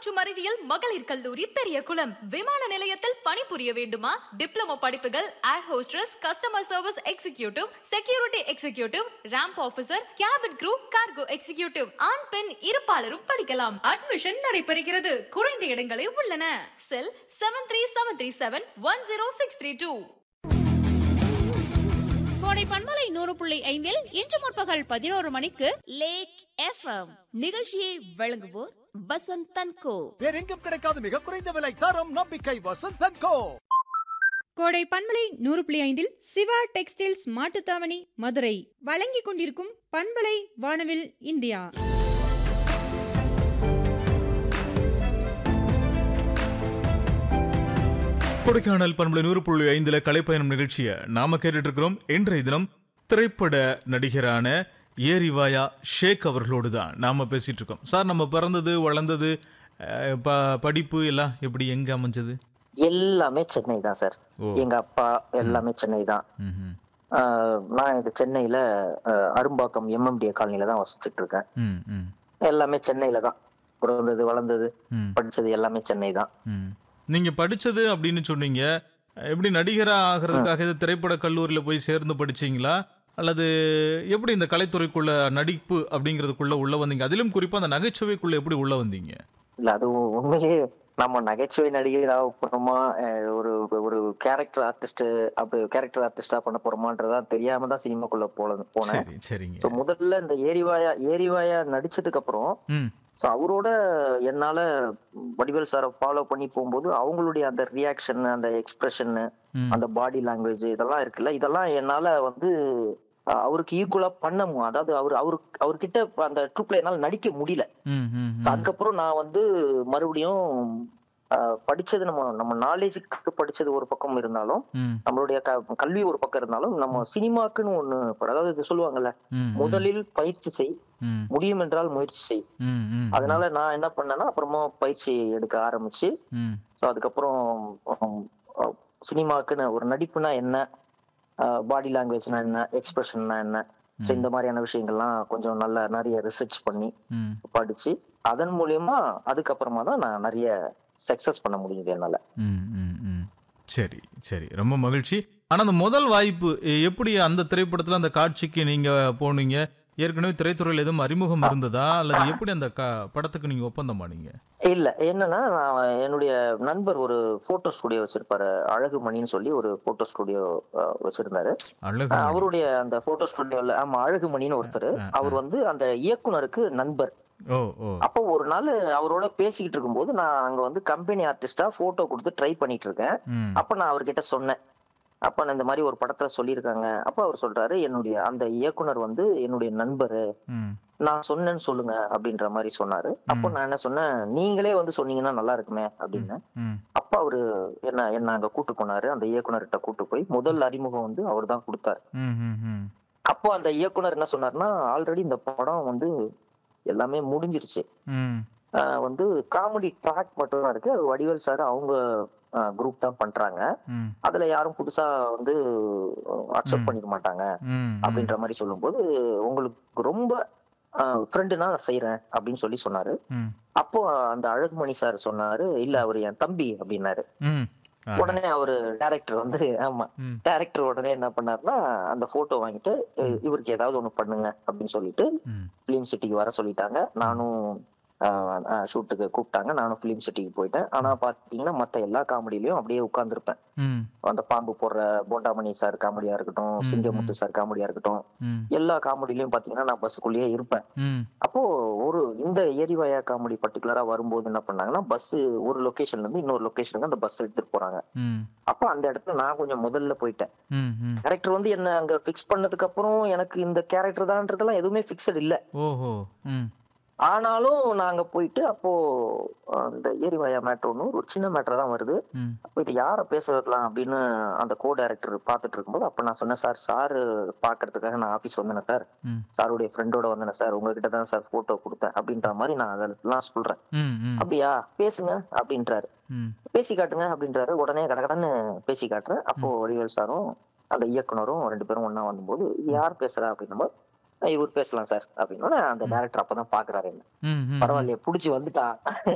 மற்றும் அறிவியல் மகளிர் கல்லூரி பெரியகுளம் விமான நிலையத்தில் பணிபுரிய வேண்டுமா டிப்ளமோ படிப்புகள் air hostess customer service executive security executive ramp officer cabin crew cargo executive ஆண் பெண் இருப்பாளரும் படிக்கலாம் அட்மிஷன் நடைபெறுகிறது குறைந்த இடங்களே உள்ளன cell seven three seven three seven one zero six three two கோடை பண்பலை நூறு புள்ளி ஐந்தில் இன்று முற்பகல் பதினோரு மணிக்கு லேக் எஃப்எம் நிகழ்ச்சியை வழங்குவோர் வசந்த் தன்கோ வேறெங்கும் கிடைக்காத மிக குறைந்த விலை தரம் நம்பிக்கை வசந்தன் கோ கோடை பண்பலை நூறு புள்ளி ஐந்தில் சிவா டெக்ஸ்டைல்ஸ் மாட்டுத்தாவணி மதுரை வழங்கிக் கொண்டிருக்கும் பண்பலை வானவில் இந்தியா கொடைக்கானல் பண்பலை நூறு புள்ளி ஐந்துல கலைப்பயணம் நிகழ்ச்சியை நாம கேட்டுட்டு இருக்கிறோம் இன்றைய தினம் திரைப்பட நடிகரான ஏரிவாயா ஷேக் அவர்களோடு தான் நாம பேசிட்டு இருக்கோம் சார் நம்ம பிறந்தது வளர்ந்தது அஹ், ப- படிப்பு எல்லாம் எப்படி எங்க அமைஞ்சது எல்லாமே சென்னை தான் சார் ஓ. எங்க அப்பா எல்லாமே சென்னை தான் ம்ஹும். ஆஹ் நான் இந்த சென்னையில ஆஹ் அரும்பாக்கம் எம்எம்டிஏ காலனில தான் வசிச்சுட்டு இருக்கேன் ம், ம், எல்லாமே சென்னையில தான் பிறந்தது வளர்ந்தது ம், படிச்சது எல்லாமே சென்னை தான் ம். நீங்க படிச்சது அப்படின்னு சொன்னீங்க எப்படி நடிகரா ஆகிறதுக்காக இது திரைப்பட கல்லூரியில போய் சேர்ந்து படிச்சீங்களா அல்லது எப்படி இந்த கலைத்துறைக்குள்ள நடிப்பு அப்படிங்கிறதுக்குள்ள உள்ள வந்தீங்க அதிலும் குறிப்பா அந்த நகைச்சுவைக்குள்ள எப்படி உள்ள வந்தீங்க இல்ல அது உண்மையிலேயே நம்ம நகைச்சுவை நடிகராக போறோமா ஆஹ் ஒரு ஒரு கேரக்டர் ஆர்டிஸ்ட் அப்படி கேரக்டர் ஆர்டிஸ்டா பண்ண போறோமான்றதா தெரியாம தான் சினிமாக்குள்ள போல போனேன் சரி சரிங்க ஸோ முதல்ல இந்த ஏரிவாயா ஏரிவாயா நடிச்சதுக்கு அப்புறம் ம் ஸோ அவரோட என்னால வடிவேல் சாரை ஃபாலோ பண்ணி போகும்போது அவங்களுடைய அந்த ரியாக்ஷன் அந்த எக்ஸ்பிரஷன் ம். அந்த பாடி லாங்குவேஜ் இதெல்லாம் இருக்குல்ல இதெல்லாம் என்னால வந்து அஹ், அவருக்கு ஈக்குவலா பண்ண மு- அதாவது அவர் அவரு அவர்கிட்ட அந்த ட்ரூப்ல என்னால நடிக்க முடியல ம், ம், So ம். அதுக்கப்புறம் நான் வந்து மறுபடியும் அஹ், படிச்சது நம்ம நம்ம நாலேஜுக்கு படிச்சது ஒரு பக்கம் இருந்தாலும் ம், நம்மளுடைய க- கல்வி ஒரு பக்கம் இருந்தாலும் நம்ம சினிமாக்குன்னு ஒண்ணு அதாவது இது சொல்லுவாங்கல்ல ம், முதலில் பயிற்சி செய் ம், முடியும் என்றால் முயற்சி செய் ம், ம், அதனால நான் என்ன பண்ணேன்னா அப்புறமா பயிற்சி எடுக்க ஆரம்பிச்சு ம், ஸோ அதுக்கப்புறம் ஹம், அஹ், சினிமாக்குன்னு ஒரு நடிப்புனா என்ன பாடி லாங்குவேஜ்னா என்ன எக்ஸ்பிரஷன்னா என்ன ஸோ இந்த மாதிரியான விஷயங்கள்லாம் கொஞ்சம் நல்லா நிறைய ரிசர்ச் பண்ணி ம். படிச்சு அதன் மூலியமா அதுக்கப்புறமா தான் நான் நிறைய சக்சஸ் பண்ண முடியுது என்னால ம், ம், ம். சரி சரி ரொம்ப மகிழ்ச்சி ஆனா அந்த முதல் வாய்ப்பு எ- எப்படி அந்த திரைப்படத்துல அந்த காட்சிக்கு நீங்க போனீங்க ஏற்கனவே திரைத்துறையில் எதுவும் அறிமுகம் இருந்ததா அல்லது எப்படி அந்த க- படத்துக்கு நீங்க ஒப்பந்தம் பண்ணீங்க இல்ல என்னன்னா நான் என்னுடைய நண்பர் ஒரு போட்டோ ஸ்டுடியோ வச்சிருப்பாரு அழகுமணின்னு சொல்லி ஒரு போட்டோ ஸ்டுடியோ வச்சிருந்தாரு அழகு அஹ் அவருடைய அந்த போட்டோ ஸ்டுடியோல ஆமா அழகுமணின்னு ஒருத்தர் அவர் வந்து அந்த இயக்குனருக்கு நண்பர் ஓ ஓ அப்போ ஒரு நாள் அவரோட பேசிக்கிட்டு இருக்கும்போது நான் அங்க வந்து கம்பெனி ஆர்டிஸ்டா போட்டோ கொடுத்து ட்ரை பண்ணிட்டு இருக்கேன் ம், அப்ப நான் அவர்கிட்ட சொன்னேன் அப்ப நான் இந்த மாதிரி ஒரு படத்துல சொல்லியிருக்காங்க அப்ப அவர் சொல்றாரு என்னுடைய அந்த இயக்குனர் வந்து என்னுடைய நண்பரு ம், நான் சொன்னேன்னு சொல்லுங்க அப்படின்ற மாதிரி சொன்னாரு அப்போ நான் என்ன சொன்னேன் நீங்களே வந்து சொன்னீங்கன்னா நல்லா இருக்குமே அப்படின்னு ம், அப்ப அவரு என்ன என்ன அங்க கூட்டு போனாரு அந்த இயக்குனர்கிட்ட கூட்டு போய் முதல் அறிமுகம் வந்து அவர் தான் கொடுத்தாரு ம், ம், ம். அப்போ அந்த இயக்குனர் என்ன சொன்னாருன்னா ஆல்ரெடி இந்த படம் வந்து எல்லாமே முடிஞ்சிருச்சு ம், ஆஹ் வந்து காமெடி ட்ராக் மட்டும் தான் இருக்கு அது வடிவேல் சார் அவங்க குரூப் தான் பண்றாங்க ம், அதுல யாரும் புதுசா வந்து அக்செப்ட் பண்ணிக்க மாட்டாங்க ம், அப்படின்ற மாதிரி சொல்லும்போது உங்களுக்கு ரொம்ப ஃப்ரெண்டுனா செய்யறேன் அப்படின்னு சொல்லி சொன்னாரு ம், அப்போ அந்த அழகுமணி சார் சொன்னாரு இல்ல அவர் என் தம்பி அப்படின்னாரு ம். ஆ, உடனே அவரு டைரக்டர் வந்து ஆமா ம். டைரக்டர் உடனே என்ன பண்ணாருன்னா அந்த போட்டோ வாங்கிட்டு இ- இவருக்கு ஏதாவது ஒண்ணு பண்ணுங்க அப்படின்னு சொல்லிட்டு ம், பிலிம் சிட்டிக்கு வர சொல்லிட்டாங்க நானும் ஷூட்டுக்கு கூப்பிட்டாங்க நானும் பிலிம் சிட்டிக்கு போயிட்டேன் ஆனா பாத்தீங்கன்னா மத்த எல்லா காமெடியிலயும் அப்படியே உட்கார்ந்துருப்பேன் ம், அந்த பாம்பு போடுற போண்டாமணி சார் காமெடியா இருக்கட்டும் ம், சிங்கமுத்து சார் காமெடியா இருக்கட்டும் ம், எல்லா காமெடியிலயும் பாத்தீங்கன்னா நான் பஸ்ஸுக்குள்ளேயே இருப்பேன் ம், அப்போ ஒரு இந்த ஏரிவாயா காமெடி பர்டிகுலரா வரும்போது என்ன பண்ணாங்கன்னா பஸ் ஒரு லொகேஷன்ல இருந்து இன்னொரு லொகேஷனுக்கு அந்த பஸ் எடுத்துட்டு போறாங்க ம், அப்ப அந்த இடத்துல நான் கொஞ்சம் முதல்ல போயிட்டேன் ம், ம். கேரக்டர் வந்து என்ன அங்க ஃபிக்ஸ் பண்ணதுக்கு அப்புறம் எனக்கு இந்த கேரக்டர் தான்றதெல்லாம் எதுவுமே ஃபிக்ஸட் இல்ல ஓஹோ ம், ஆனாலும் நாங்க போயிட்டு அப்போ அந்த ஏரிவாயா மேட்ருன்னு ஒரு சின்ன மேட்டர் தான் வருது ம், அப்போ இது யாரை பேச வைக்கலாம் அப்படின்னு அந்த கோ டைரக்டர் பார்த்துட்டு இருக்கும்போது அப்ப நான் சொன்னேன் சார் சார் பாக்குறதுக்காக நான் ஆபீஸ் வந்தேன் சார் ம், சாருடைய ஃப்ரெண்டோட வந்தேன் சார் உங்ககிட்ட தான் சார் போட்டோ கொடுத்தேன் அப்படின்ற மாதிரி நான் அதெல்லாம் சொல்றேன் ம், ம், அப்படியா பேசுங்க அப்படின்றாரு ம், பேசி காட்டுங்க அப்படின்றாரு உடனே கடகடன்னு பேசி காட்டுறேன் அப்போ வடிவேல் சாரும் அந்த இயக்குனரும் ரெண்டு பேரும் ஒண்ணா வந்தபோது யார் பேசுறா அப்படின்னும் இவர் பேசலாம் சார் அப்படின்னா அந்த டைரக்டர் அப்பதான் பாக்குறாரு என்ன ம், ம். பரவாயில்லையே புடிச்சு வந்துட்டா